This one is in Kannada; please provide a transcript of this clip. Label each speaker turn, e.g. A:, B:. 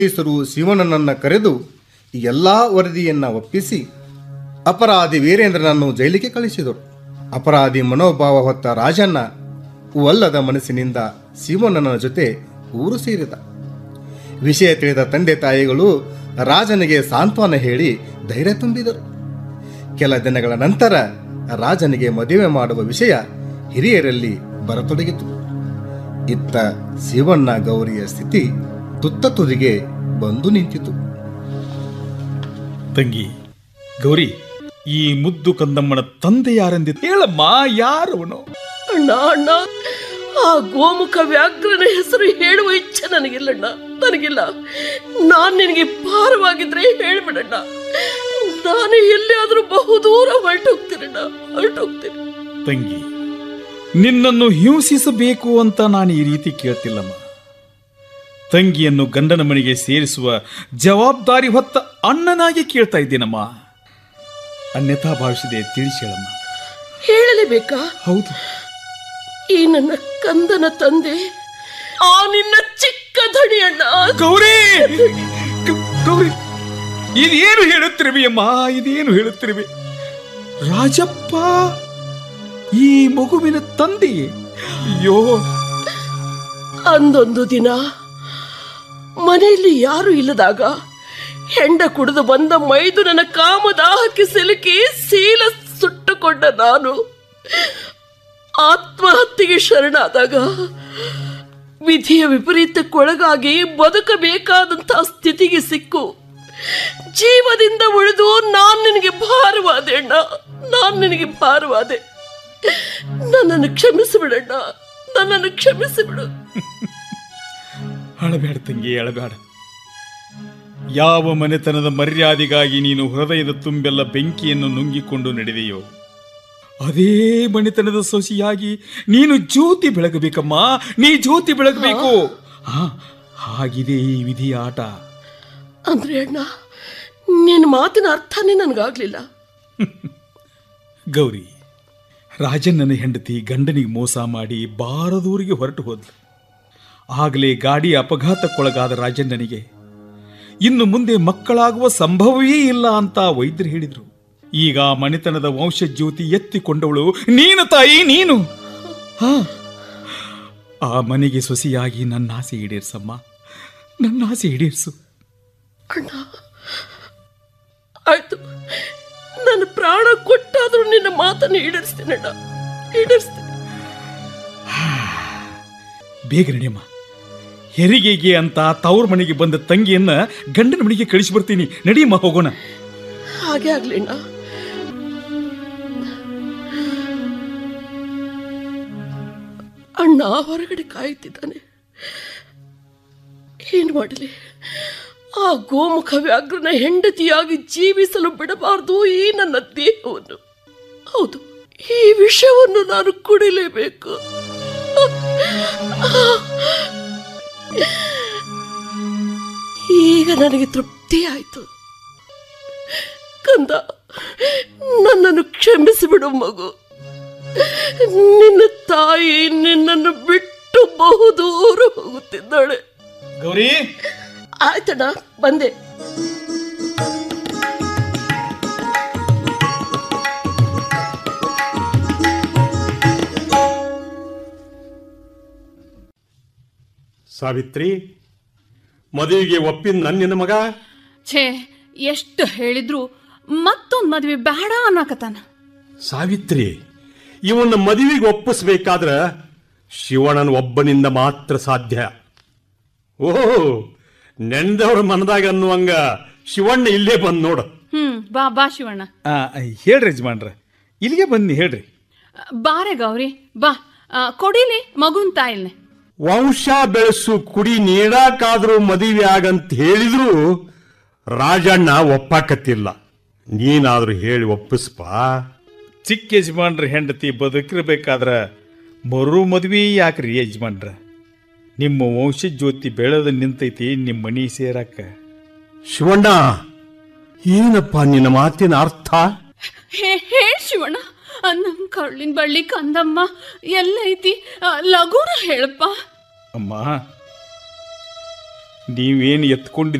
A: ಪೊಲೀಸರು ಶಿವಣ್ಣನನ್ನ ಕರೆದು ಈ ಎಲ್ಲ ವರದಿಯನ್ನ ಒಪ್ಪಿಸಿ ಅಪರಾಧಿ ವೀರೇಂದ್ರನನ್ನು ಜೈಲಿಗೆ ಕಳಿಸಿದರು ಅಪರಾಧಿ ಮನೋಭಾವ ಹೊತ್ತ ರಾಜಣ್ಣ ಒಲ್ಲದ ಮನಸ್ಸಿನಿಂದ ಶಿವಣ್ಣನ ಜೊತೆ ಊರು ಸೇರಿದ ವಿಷಯ ತಿಳಿದ ತಂದೆ ತಾಯಿಗಳು ರಾಜನಿಗೆ ಸಾಂತ್ವನ ಹೇಳಿ ಧೈರ್ಯ ತುಂಬಿದರು ಕೆಲ ದಿನಗಳ ನಂತರ ರಾಜನಿಗೆ ಮದುವೆ ಮಾಡುವ ವಿಷಯ ಹಿರಿಯರಲ್ಲಿ ಬರತೊಡಗಿತು ಇತ್ತ ಶಿವಣ್ಣ ಗೌರಿಯ ಸ್ಥಿತಿ ತುತ್ತ ತುದಿಗೆ ಬಂದು ನಿಂತಿತು
B: ತಂಗಿ ಗೌರಿ ಈ ಮುದ್ದು ಕಂದಮ್ಮನ ತಂದೆ ಯಾರೆಂದಿ ಹೇಳಮ್ಮ ಯಾರವನು
C: ಅಣ್ಣ ಅಣ್ಣ ಆ ಗೋಮುಖ ವ್ಯಾಘ್ರನ ಹೆಸರು ಹೇಳುವ ಇಚ್ಛೆ ನನಗಿಲ್ಲಣ್ಣ ನನಗಿಲ್ಲ ನಾನ್ ನಿನಗೆ ಭಾರವಾಗಿದ್ರೆ ಹೇಳ್ಬಿಡಣ್ಣ ನಾನು ಎಲ್ಲಿಯಾದ್ರೂ ಬಹುದೂರ ಹೊರಟೋಗ್ತೀನಣ್ಣ ಹೊರಟೋಗ್ತೀನಿ
B: ತಂಗಿ ನಿನ್ನನ್ನು ಹಿಂಸಿಸಬೇಕು ಅಂತ ನಾನು ಈ ರೀತಿ ಕೇಳ್ತಿಲ್ಲಮ್ಮ ತಂಗಿಯನ್ನು ಗಂಡನ ಮನೆಗೆ ಸೇರಿಸುವ ಜವಾಬ್ದಾರಿ ಹೊತ್ತ ಅಣ್ಣನಾಗಿ ಕೇಳ್ತಾ ಇದ್ದೇನಮ್ಮ ಅನ್ಯಥಾ ಭಾವಿಸಿದೆ ತಿಳಿಸಿ ಹೇಳಮ್ಮ
C: ಹೇಳಲೇಬೇಕಾ
B: ಹೌದು
C: ಈ ನನ್ನ ಕಂದನ ತಂದೆ ಆ ನಿನ್ನ ಚಿಕ್ಕ ಧಣಿ ಅಣ್ಣ
B: ಗೌರಿ ಗ- ಗೌರಿ ಇದೇನು ಹೇಳುತ್ತಿರುವೆ ಅಮ್ಮ ಇದೇನು ಹೇಳುತ್ತಿರುವೆ ರಾಜಪ್ಪ ಈ ಮಗುವಿನ ತಂದೆಯೇ ಅಯ್ಯೋ
C: ಅಂದೊಂದು ದಿನ ಮನೆಯಲ್ಲಿ ಯಾರು ಇಲ್ಲದಾಗ ಹೆಂಡ ಕುಡಿದು ಬಂದ ಮೈದುನನ ಕಾಮದಾಹಕ್ಕೆ ಸಿಲುಕಿ ಸೀಲ ಸುಟ್ಟುಕೊಂಡ ನಾನು ಆತ್ಮಹತ್ಯೆಗೆ ಶರಣಾದಾಗ ವಿಧಿಯ ವಿಪರೀತಕ್ಕೊಳಗಾಗಿ ಬದುಕಬೇಕಾದಂತಹ ಸ್ಥಿತಿಗೆ ಸಿಕ್ಕು ಜೀವದಿಂದ ಉಳಿದು ನಾನು ನಿನಗೆ ಭಾರವಾದೆ ಅಣ್ಣ ನಾನು ನಿನಗೆ ಭಾರವಾದೆ ನನ್ನನ್ನು ಕ್ಷಮಿಸಿಬಿಡಣ್ಣ ನನ್ನನ್ನು ಕ್ಷಮಿಸಿಬಿಡು
B: ಅಳಬೇಡ ತಂಗಿ ಅಳಬೇಡ ಯಾವ ಮನೆತನದ ಮರ್ಯಾದೆಗಾಗಿ ನೀನು ಹೃದಯದ ತುಂಬೆಲ್ಲ ಬೆಂಕಿಯನ್ನು ನುಂಗಿಕೊಂಡು ನಡೆದೆಯೋ ಅದೇ ಮನೆತನದ ಸೊಸೆಯಾಗಿ ನೀನು ಜ್ಯೋತಿ ಬೆಳಗಬೇಕಮ್ಮ ನೀ ಜ್ಯೋತಿ ಬೆಳಗಬೇಕು ಹಾ ಹಾಗಿದೆ ಈ ವಿಧಿಯ ಆಟ
C: ಅಂದ್ರೆ ಅಣ್ಣ ನಿನ್ನ ಮಾತಿನ ಅರ್ಥನೇ ನನಗಾಗ್ಲಿಲ್ಲ
B: ಗೌರಿ ರಾಜಣ್ಣನ ಹೆಂಡತಿ ಗಂಡನಿಗೆ ಮೋಸ ಮಾಡಿ ಬಾರದೂರಿಗೆ ಹೊರಟು ಹೋದ್ಲು ಆಗಲೇ ಗಾಡಿ ಅಪಘಾತಕ್ಕೊಳಗಾದ ರಾಜಣ್ಣನಿಗೆ ಇನ್ನು ಮುಂದೆ ಮಕ್ಕಳಾಗುವ ಸಂಭವವೇ ಇಲ್ಲ ಅಂತ ವೈದ್ಯರು ಹೇಳಿದ್ರು ಈಗ ಆ ಮನೆತನದ ವಂಶಜ್ಯೋತಿ ಎತ್ತಿಕೊಂಡವಳು ನೀನು ತಾಯಿ ನೀನು ಹಾ ಆ ಮನೆಗೆ ಸೊಸೆಯಾಗಿ ನನ್ನ ಆಸೆ ಈಡೇರ್ಸಮ್ಮ ನನ್ನ ಆಸೆ ಈಡೇರ್ಸು
C: ಅಣ್ಣ ಆಯ್ತು ನನ್ನ ಪ್ರಾಣ ಕೊಟ್ಟಾದ್ರೂ ನಿನ್ನ ಮಾತನ್ನು ಈಡೇರಿಸ್ತೀನಿ ಅಣ್ಣ ಈಡೇರಿಸ್ತೀನಿ
B: ಬೇಗ ನಡಿಯಮ್ಮ ಹೆರಿಗೆಗೆ ಅಂತ ತವ್ರ ಮನೆಗೆ ಬಂದ ತಂಗಿಯನ್ನ ಗಂಡನ ಮನೆಗೆ ಕಳಿಸಿ ಬರ್ತೀನಿ ನಡಿಯಮ್ಮ ಹೋಗೋಣ
C: ಹಾಗೆ ಆಗ್ಲಿ ಅಣ್ಣ ಅಣ್ಣ ಹೊರಗಡೆ ಕಾಯುತ್ತಿದ್ದಾನೆ ಏನು ಮಾಡಲಿ ಆ ಗೋಮುಖ ವ್ಯಾಘ್ರನ ಹೆಂಡತಿಯಾಗಿ ಜೀವಿಸಲು ಬಿಡಬಾರದು ಈ ನನ್ನ ದೇಹವನ್ನು ಹೌದು ಈ ವಿಷವನ್ನು ನಾನು ಕುಡಿಲೇಬೇಕು ಈಗ ನನಗೆ ತೃಪ್ತಿ ಆಯ್ತು ಕಂದ ನನ್ನನ್ನು ಕ್ಷಮಿಸಿಬಿಡು ಮಗು ನಿನ್ನ ತಾಯಿ ನಿನ್ನನ್ನು ಬಿಟ್ಟು ಬಹುದೂರ ಹೋಗುತ್ತಿದ್ದಾಳೆ
B: ಗೌರಿ
C: ಆಯ್ತಣ್ಣ ಬಂದೆ
D: ಸಾವಿತ್ರಿ ಮದುವೆಗೆ ಒಪ್ಪಿದ ನನ್ನಿನ ಮಗ
E: ಛೇ ಎಷ್ಟು ಹೇಳಿದ್ರು ಮತ್ತೊಂದು ಮದ್ವೆ ಬೇಡ ಅನ್ನಕತ್ತಾನ
D: ಸಾವಿತ್ರಿ ಇವನ್ನ ಮದುವೆಗೆ ಒಪ್ಪಿಸ್ಬೇಕಾದ್ರ ಶಿವಣ್ಣನ ಒಬ್ಬನಿಂದ ಮಾತ್ರ ಸಾಧ್ಯ ಓ ನೆಂದವ್ರ ಮನದಾಗ ಅನ್ನುವಂಗ ಶಿವಣ್ಣ ಇಲ್ಲೇ ಬಂದ್ ನೋಡು
E: ಹ್ಮ್ ಬಾ ಬಾ ಶಿವಣ್ಣ
B: ಆ, ಹೇಳ್ರಿ ಯಜಮಾನ್ರ ಇಲ್ಲಿಗೆ ಬನ್ನಿ ಹೇಳ್ರಿ
E: ಬಾರೆ ಗೌರಿ ಬಾ ಆ, ಕೊಡಿಲಿ ಮಗುನ್ ತಾಯಿಲ್ನೆ
D: ವಂಶ ಬೆಳೆಸು ಕುಡಿ ನೀಡಾಕಾದ್ರೂ ಮದುವೆ ಆಗಂತ ಹೇಳಿದ್ರು ರಾಜಣ್ಣ ಒಪ್ಪಾಕತ್ತಿಲ್ಲ ನೀನಾದ್ರೂ ಹೇಳಿ ಒಪ್ಪಿಸ್ಪಾ
B: ಚಿಕ್ಕ ಯಜಮಾನ್ರ ಹೆಂಡತಿ ಬದುಕಿರ್ಬೇಕಾದ್ರ ಮರು ಮದ್ವಿ ಯಾಕ್ರಿ ಯಜಮಾನ್ರ ನಿಮ್ಮ ವಂಶಜ್ಯೋತಿ ಬೆಳೆದ ನಿಂತೈತಿ ನಿಮ್ಮ ಮನಿ ಸೇರಾಕ
D: ಶಿವಣ್ಣ ಏನಪ್ಪ ನಿನ್ನ ಮಾತಿನ ಅರ್ಥ
E: ಹೇ ಹೇಳ್ ಶಿವಣ್ಣ ಆ, ನಮ್ ಕಳ್ಳಿನ ಬಳ್ಳಿ ಕಂದಮ್ಮ ಎಲ್ಲೈತಿ ಆ, ಲಘುನ ಹೇಳಪ್ಪ
B: ಅಮ್ಮ ನೀವೇನು ಎತ್ಕೊಂಡು